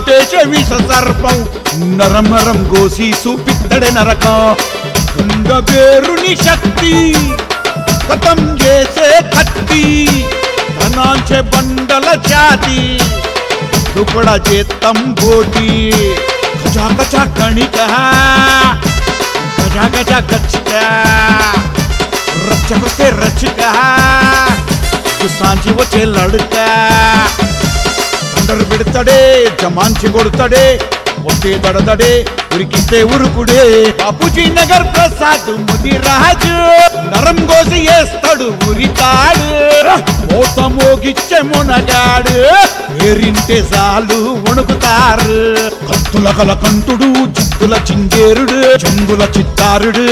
నాటేసే విష సర్పం నరం నరం గోసి చూపిత్తడే నరకం కుంగబేరుని శక్తి కథం చేసే కత్తి ధనాంచే బండల ఛాతి దుపడ చేత్తం బోటి కచా కచా కణిక కచా కచా కచ్చిక రచ్చకొస్తే రచ్చిక సాంచి వచ్చే లడుక అందరు పెడతాడే జమాంచి కొడతాడే ఒట్టే దడదడే ఉరికిస్తే ఉరుకుడే బాపూజీ నగర్ ప్రసాద్ ముదిరాజు నరం గోసి వేస్తాడు ఉరితాడు మోత మోగిచ్చే మునగాడు ఏరింటే చాలు వణుకుతారు కత్తుల కల కంటుడు చిత్తుల చింగేరుడు చెంగుల చిత్తారుడు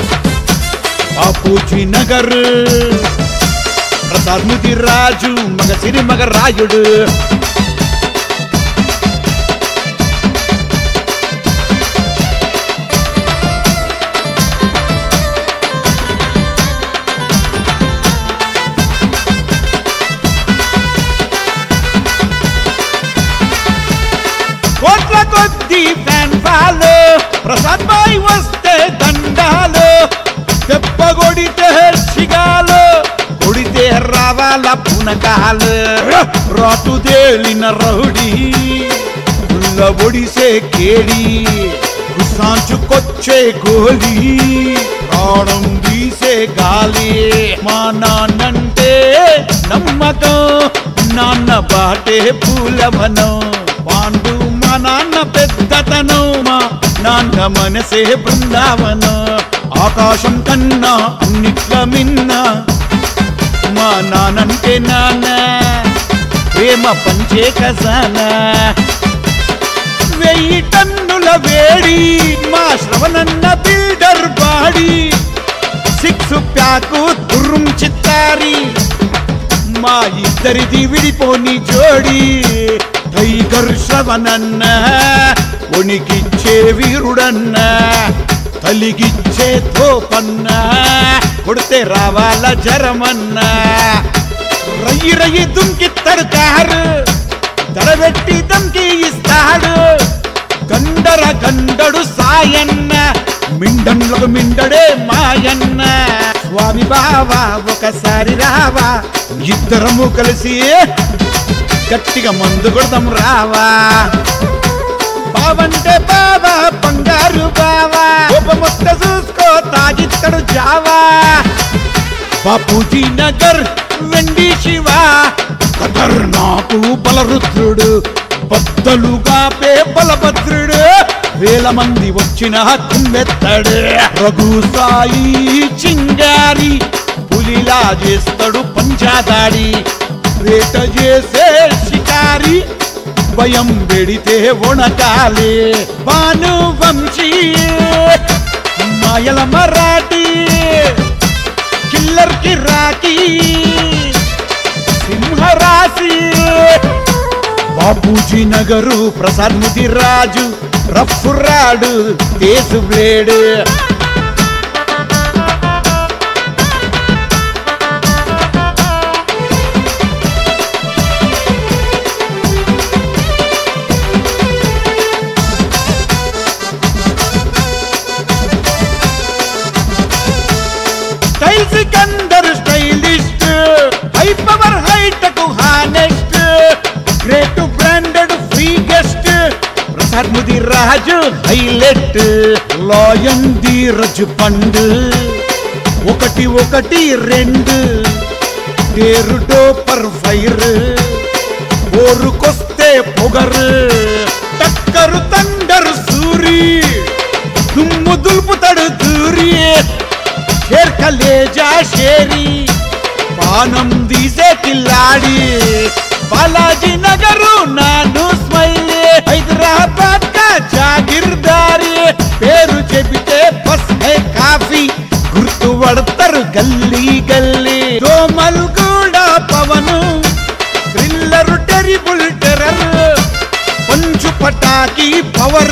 బాపూజీ నగర్ ప్రసాద్ ముదిరాజు మగ సిరి మగ రాయుడు కోట్ల కొద్ది ఫ్యాన్ ఫాలు ప్రసాద్ బాయ్ వస్తే దండాలు దెబ్బ కొడితే సిగాలు కొడితే రావాల పునకాలు రాటు తేలిన రౌడి ఉల్ల ఒడిసే కేడి సాంచుకొచ్చే గోలి ప్రాణం తీసే గాలి మా నాన్నంటే నమ్మకం నాన్న బాటే పూలవనం పాండు మా నాన్న పెద్దతనం మా నాన్న మనసే బృందావనం ఆకాశం కన్నా అన్నిట్ల మిన్న మా నానంటే నాన్న ప్రేమ పంచే ఖజానా వెయ్యి టన్నుల వేడి మా శ్రవణన్న బిల్డర్ బాడీ సిక్స్ ప్యాకు దుర్రం చిత్తారి మా ఇద్దరిది విడిపోని జోడి టైగర్ శ్రవణన్న ఉనికిచ్చే వీరుడన్న కలిగిచ్చే తోపన్న కొడితే రావాల జరమన్న రయ్యి రయ్యి దుంకిత్తడు కారు దడబెట్టి దంకి ఇస్తాడు గండర గండడు సాయన్న మిండంలకు మిండడే మాయన్న స్వామి బావా ఒకసారి రావా ఇద్దరము కలిసి గట్టిగా మందు కొడదాం రావా బావంటే బావా బంగారు బావా ఉపముక్త చూసుకో తాగిత్తడు జావా బాపూజీ నగర్ వెండి శివ కదర్ నాకు బలరుద్రుడు బద్దలుగా పే బలభద్రుడు వేల మంది వచ్చిన కుండెత్తాడు రఘు సాయి చింగారి పులిలా చేస్తాడు పంచాదాడి రేట చేసే షికారి భయం పెడితే వణకాలి భాను వంశీ మాయల మరాఠీ కిల్లర్ కి రాకి సింహరాశి బాపూజీ నగరు ప్రసాద్ ముదిరాజు రఫ్ రాడు తేసు blade style Sikandar stylist high power hitech honest great branded free guest Prasad Mudiraj highlight lion Dheeraj పండు ఒకటి ఒకటి రెండు టేరు డోపర్ ఫైర్ ఓరుకొస్తే పొగరు టక్కరు తండరు సూరి దుమ్ము దులుపుతాడు దూరి షేర్ కలేజా షేరి పానం తీసే కిల్లాడి బాలాజీ నగరు నాను స్మైల్ హైదరాబాద్ కా జాగిర్దారి పేరు చెబితే బస్ హై కాఫీ గుర్తు పడతారు గల్లీ గల్లీ దోమల్ కూడా పవను థ్రిల్లర్ టెరిబుల్ టెర్రర్ పంచు పటాకి పవర్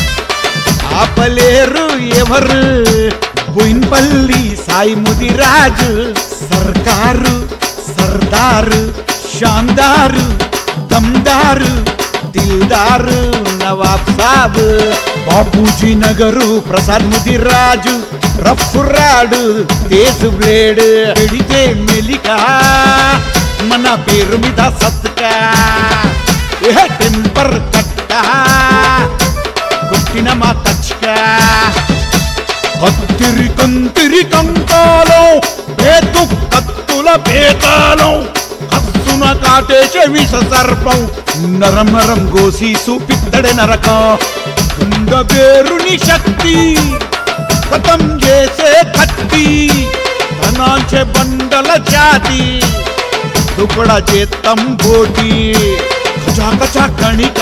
ఆపలేరు ఎవరు బోయిన్పల్లి సాయి ముదిరాజు సర్కారు సర్దారు షాందారు దమ్దారు దిల్దారు జమీందారు నవాబ్ సాబ్ బాపూజీ నగరు ప్రసాద్ ముదిరాజు రఫ్ఫుర్రాడు తేజు బ్లేడ్ పెడితే మెలిక మన పేరు మీద సత్కా ఏ టెంపర్ కట్ట కొట్టిన మా తచ్కా కత్తిరి కంతిరి కంకాలం పేతు కత్తుల పేతాలం కత్తున కాటేసే విష సర్పం నరం నరం గోసి చూపిత్తడే నరకం కుండబేరుని శక్తి కథం చేసే కత్తి ధనాంచే బండల జాతి దుపడ చేత్తం బోటి కచా కచా కణిక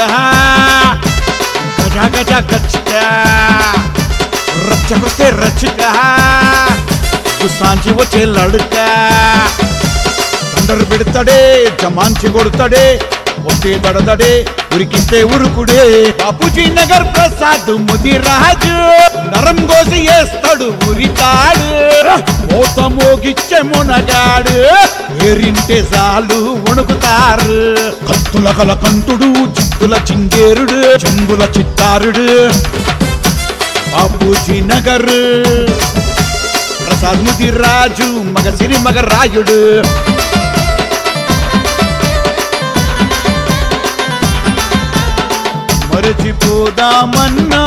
గజా గజా గచ్చా రచ్చకొస్తే రచ్చక గుసాంచి వచ్చే లడుక తండరు పెడతాడే జమాంచి కొడతాడే ఒకే దడదడే ఉరికిస్తే ఉరుకుడే బాపూజీ నగర్ ప్రసాద్ ముదిరాజు నరం గోసి వేస్తాడు ఉరితాడు మోత మోగిచ్చే మునగాడు ఏరింటే చాలు వణుకుతారు కత్తుల కల కంతుడు చిత్తుల చింగేరుడు చెంగుల చిత్తారుడు బాపూజీ నగర్ ప్రసాద్ ముదిరాజు మగ సిరి మగ రాయుడు మరచిపోదామన్నా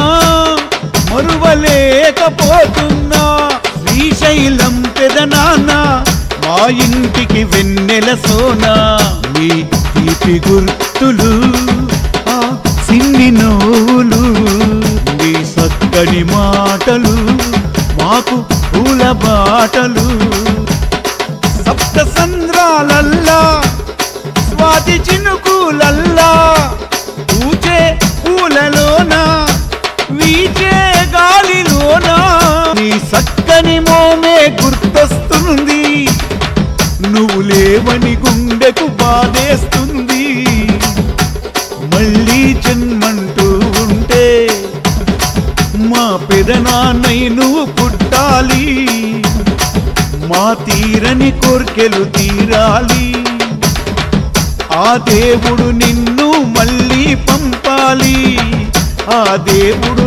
మరువలేకపోతున్నా శ్రీశైలం పెదనాన్న మా ఇంటికి వెన్నెల సోనా మీ తీపి గుర్తులు ఆ సిన్ని నోలు మీ సక్కని మాటలు మాకు పూల బాటలు సప్త సంద్రాలల్లా స్వాతి చినుకులల్లా పూచే పూలలోన వీచే గాలిలోన నీ సక్కని మోమే గుర్తొస్తుంది నువ్వు లేవని గుండెకు బాధేస్తుంది మళ్ళీ జన్మంటూ ఉంటే మా పెదనాన్నై నువ్వు పుట్టాలి మా తీరని కోర్కెలు తీరాలి ఆ దేవుడు నిన్ను మళ్ళీ పంపాలి ఆ దేవుడు